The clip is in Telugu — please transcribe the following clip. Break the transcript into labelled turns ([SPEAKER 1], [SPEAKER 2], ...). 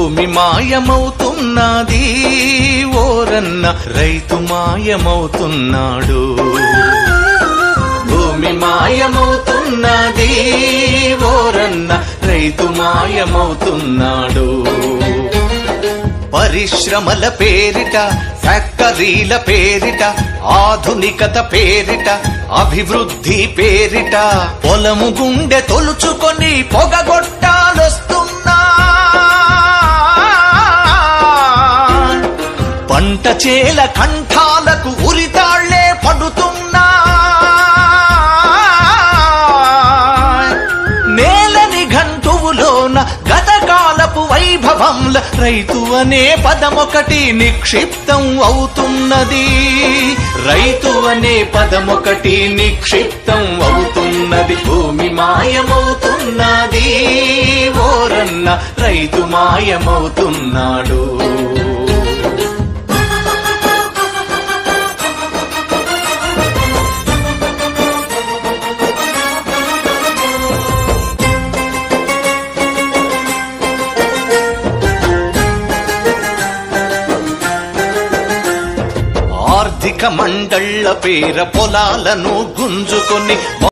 [SPEAKER 1] భూమి మాయమవుతున్నది ఓరన్న రైతు మాయమవుతున్నాడు భూమి మాయమవుతున్నది ఓరన్న రైతు మాయమవుతున్నాడు పరిశ్రమల పేరిట ఫ్యాక్టరీల పేరిట ఆధునికత పేరిట అభివృద్ధి పేరిట పొలము గుండె తొలుచుకొని పొగగొట్టాలొస్తున్నా పంట చేల కంఠాలకు ఉరితాళ్లే పడుతున్నా నేలని గంటువులోన గతకాలపు వైభవంల రైతు అనే పదమొకటి నిక్షిప్తం అవుతున్నది రైతు అనే పదమొకటి నిక్షిప్తం అవుతున్నది భూమి మాయమవుతున్నది ఓరన్న రైతు మాయమవుతున్నాడు ఆర్థిక మండళ్ల పేర పొలాలను గుంజుకొని